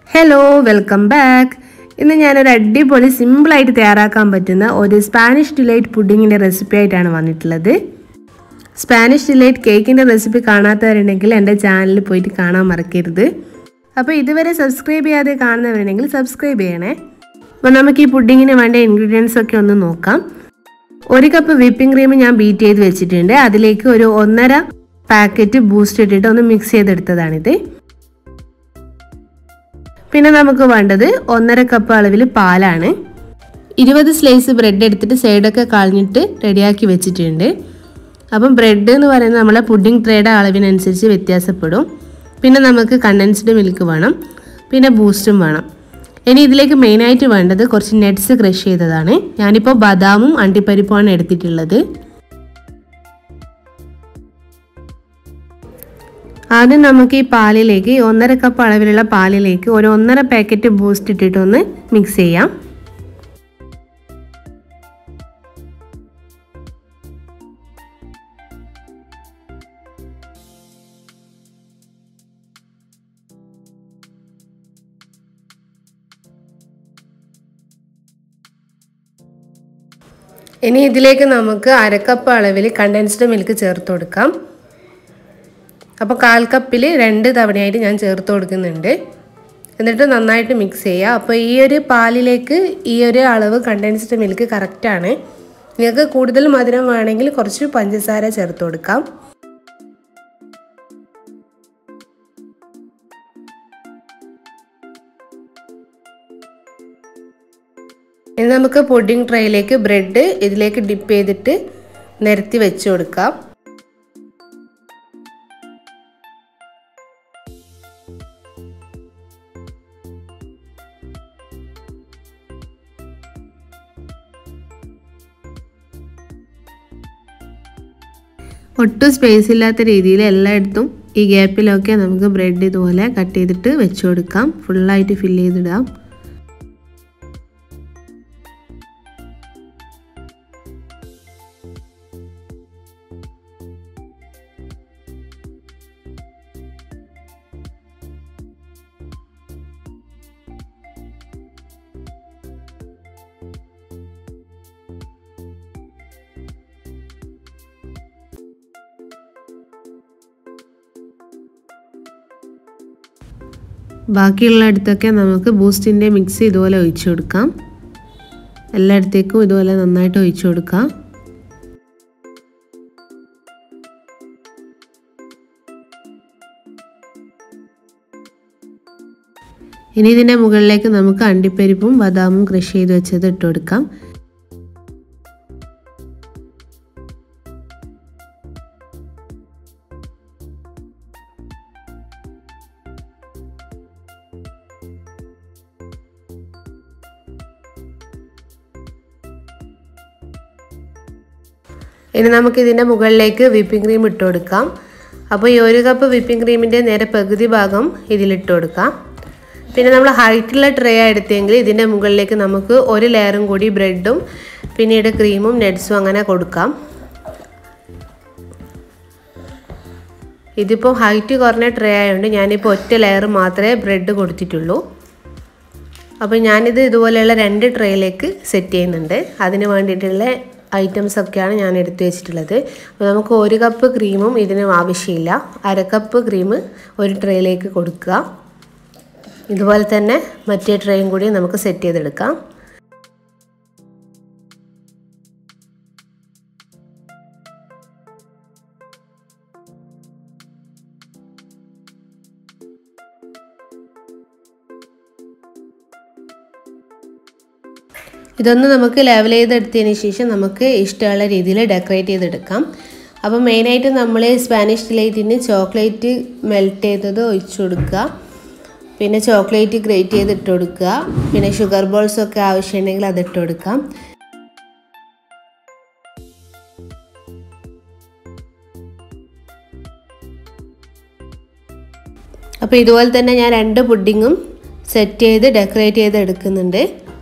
hello welcome back ഇന്ന് ഞാനൊരു അടിപൊളി സിമ്പിളായിട്ട് തയ്യാറാക്കാൻ പറ്റുന്ന ഒരു സ്പാനിഷ് ഡിലൈറ്റ് പുഡിങ്ങിൻ്റെ റെസിപ്പി ആയിട്ടാണ് വന്നിട്ടുള്ളത് സ്പാനിഷ് ഡിലൈറ്റ് കേക്കിൻ്റെ റെസിപ്പി കാണാത്തവരുണ്ടെങ്കിൽ എൻ്റെ ചാനലിൽ പോയിട്ട് കാണാൻ മറക്കരുത് അപ്പോൾ ഇതുവരെ സബ്സ്ക്രൈബ് ചെയ്യാതെ കാണുന്നവരുണ്ടെങ്കിൽ സബ്സ്ക്രൈബ് ചെയ്യണേ അപ്പോൾ നമുക്ക് ഈ പുഡിങ്ങിന് വേണ്ട ഇൻഗ്രീഡിയൻസ് ഒക്കെ ഒന്ന് നോക്കാം ഒരു കപ്പ് വിപ്പിംഗ് ക്രീം ഞാൻ ബീറ്റ് ചെയ്ത് വെച്ചിട്ടുണ്ട് അതിലേക്ക് ഒരു ഒന്നര പാക്കറ്റ് ബൂസ്റ്റ് ഇട്ടിട്ട് ഒന്ന് മിക്സ് ചെയ്തെടുത്തതാണിത് പിന്നെ നമുക്ക് വേണ്ടത് ഒന്നര കപ്പ് അളവിൽ പാലാണ് ഇരുപത് സ്ലൈസ് ബ്രെഡ് എടുത്തിട്ട് സൈഡൊക്കെ കളഞ്ഞിട്ട് റെഡിയാക്കി വെച്ചിട്ടുണ്ട് അപ്പം ബ്രെഡ് എന്ന് പറയുന്നത് നമ്മളെ പുഡിംഗ് ട്രേയുടെ അളവിനനുസരിച്ച് വ്യത്യാസപ്പെടും പിന്നെ നമുക്ക് കണ്ടൻസ്ഡ് മിൽക്ക് വേണം പിന്നെ ബൂസ്റ്റും വേണം ഇനി ഇതിലേക്ക് മെയിനായിട്ട് വേണ്ടത് കുറച്ച് നെറ്റ്സ് ക്രഷ് ചെയ്തതാണ് ഞാനിപ്പോൾ ബദാമും അണ്ടിപ്പരിപ്പുമാണ് എടുത്തിട്ടുള്ളത് ആദ്യം നമുക്ക് ഈ പാലിലേക്ക് ഒന്നര കപ്പ് അളവിലുള്ള പാലിലേക്ക് ഒരു ഒന്നര പാക്കറ്റ് ബൂസ്റ്റ് ഇട്ടിട്ടൊന്ന് മിക്സ് ചെയ്യാം ഇനി ഇതിലേക്ക് നമുക്ക് അരക്കപ്പ് അളവിൽ കണ്ടൻസ്ഡ് മിൽക്ക് ചേർത്ത് കൊടുക്കാം അപ്പോൾ കാൽ കപ്പിൽ രണ്ട് തവണയായിട്ട് ഞാൻ ചേർത്ത് കൊടുക്കുന്നുണ്ട് എന്നിട്ട് നന്നായിട്ട് മിക്സ് ചെയ്യുക അപ്പോൾ ഈ ഒരു പാലിലേക്ക് ഈ ഒരു അളവ് കണ്ടൻസ്ഡ് മിൽക്ക് കറക്റ്റാണ് നിങ്ങൾക്ക് കൂടുതൽ മധുരം വേണമെങ്കിൽ കുറച്ച് പഞ്ചസാര ചേർത്ത് കൊടുക്കാം ഇനി നമുക്ക് പുഡിംഗ് ട്രേയിലേക്ക് ബ്രെഡ് ഇതിലേക്ക് ഡിപ്പ് ചെയ്തിട്ട് നിരത്തി വെച്ച് കൊടുക്കാം ഒട്ടും സ്പേസ് ഇല്ലാത്ത രീതിയിൽ എല്ലായിടത്തും ഈ ഗ്യാപ്പിലൊക്കെ നമുക്ക് ബ്രെഡ് ഇതുപോലെ കട്ട് ചെയ്തിട്ട് വെച്ച് കൊടുക്കാം ഫുള്ളായിട്ട് ഫില്ല് ചെയ്തിടാം ബാക്കിയുള്ള അടുത്തൊക്കെ നമുക്ക് ബൂസ്റ്റിൻ്റെ മിക്സ് ഇതുപോലെ ഒഴിച്ചു കൊടുക്കാം എല്ലായിടത്തേക്കും ഇതുപോലെ നന്നായിട്ട് ഒഴിച്ചു കൊടുക്കാം ഇനി ഇതിൻ്റെ മുകളിലേക്ക് നമുക്ക് അണ്ടിപ്പരിപ്പും ബദാമും കൃഷി ചെയ്ത് വെച്ചത് ഇട്ട് കൊടുക്കാം ഇനി നമുക്ക് ഇതിൻ്റെ മുകളിലേക്ക് വിപ്പിംഗ് ക്രീം ഇട്ട് കൊടുക്കാം അപ്പോൾ ഈ ഒരു കപ്പ് വിപ്പിംഗ് ക്രീമിൻ്റെ നേരെ പകുതി ഭാഗം ഇതിലിട്ട് കൊടുക്കാം പിന്നെ നമ്മൾ ഹൈറ്റുള്ള ട്രേ എടുത്തെങ്കിൽ ഇതിൻ്റെ മുകളിലേക്ക് നമുക്ക് ഒരു ലെയറും കൂടി ബ്രെഡും പിന്നീട് ക്രീമും നട്ട്സും അങ്ങനെ കൊടുക്കാം ഇതിപ്പോൾ ഹൈറ്റ് കുറഞ്ഞ ട്രേ ആയതുകൊണ്ട് ഞാനിപ്പോൾ ഒറ്റ ലെയർ മാത്രമേ ബ്രെഡ് കൊടുത്തിട്ടുള്ളൂ അപ്പോൾ ഞാനിത് ഇതുപോലെയുള്ള രണ്ട് ട്രേയിലേക്ക് സെറ്റ് ചെയ്യുന്നുണ്ട് അതിന് വേണ്ടിയിട്ടുള്ള ഐറ്റംസ് ഒക്കെയാണ് ഞാൻ എടുത്തു വെച്ചിട്ടുള്ളത് അപ്പോൾ നമുക്ക് ഒരു കപ്പ് ക്രീമും ഇതിന് ആവശ്യമില്ല അര കപ്പ് ക്രീം ഒരു ട്രേയിലേക്ക് കൊടുക്കുക ഇതുപോലെ തന്നെ മറ്റേ ട്രേയും കൂടി നമുക്ക് സെറ്റ് ചെയ്തെടുക്കാം ഇതൊന്ന് നമുക്ക് ലെവൽ ചെയ്തെടുത്തതിന് ശേഷം നമുക്ക് ഇഷ്ടമുള്ള രീതിയിൽ ഡെക്കറേറ്റ് ചെയ്തെടുക്കാം അപ്പോൾ മെയിനായിട്ട് നമ്മൾ സ്പാനിഷ് ഡിലൈറ്റിന് ചോക്ലേറ്റ് മെൽറ്റ് ചെയ്തത് ഒഴിച്ചു കൊടുക്കുക പിന്നെ ചോക്ലേറ്റ് ഗ്രേറ്റ് ചെയ്ത് ഇട്ട് കൊടുക്കുക പിന്നെ ഷുഗർ ബോൾസ് ഒക്കെ ആവശ്യമുണ്ടെങ്കിൽ അത് ഇട്ട് കൊടുക്കാം അപ്പോൾ ഇതുപോലെ തന്നെ ഞാൻ രണ്ട് പുഡിങ്ങും സെറ്റ് ചെയ്ത് ഡെക്കറേറ്റ് ചെയ്ത് എടുക്കുന്നുണ്ട്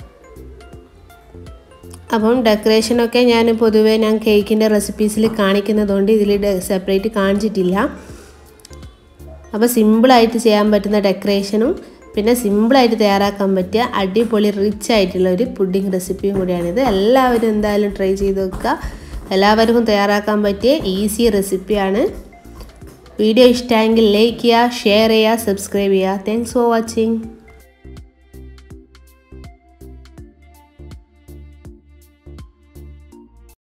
അപ്പം ഡെക്കറേഷനൊക്കെ ഞാൻ പൊതുവേ ഞാൻ കേക്കിൻ്റെ റെസിപ്പീസിൽ കാണിക്കുന്നതുകൊണ്ട് ഇതിൽ സെപ്പറേറ്റ് കാണിച്ചിട്ടില്ല അപ്പോൾ സിമ്പിളായിട്ട് ചെയ്യാൻ പറ്റുന്ന ഡെക്കറേഷനും പിന്നെ സിമ്പിളായിട്ട് തയ്യാറാക്കാൻ പറ്റിയ അടിപൊളി റിച്ച് ആയിട്ടുള്ള ഒരു പുഡിംഗ് റെസിപ്പിയും കൂടിയാണിത് എല്ലാവരും എന്തായാലും ട്രൈ ചെയ്ത് നോക്കുക എല്ലാവർക്കും തയ്യാറാക്കാൻ പറ്റിയ ഈസി റെസിപ്പിയാണ് വീഡിയോ ഇഷ്ടമായെങ്കിൽ ലൈക്ക് ചെയ്യുക ഷെയർ ചെയ്യുക സബ്സ്ക്രൈബ് ചെയ്യുക താങ്ക്സ് ഫോർ വാച്ചിങ്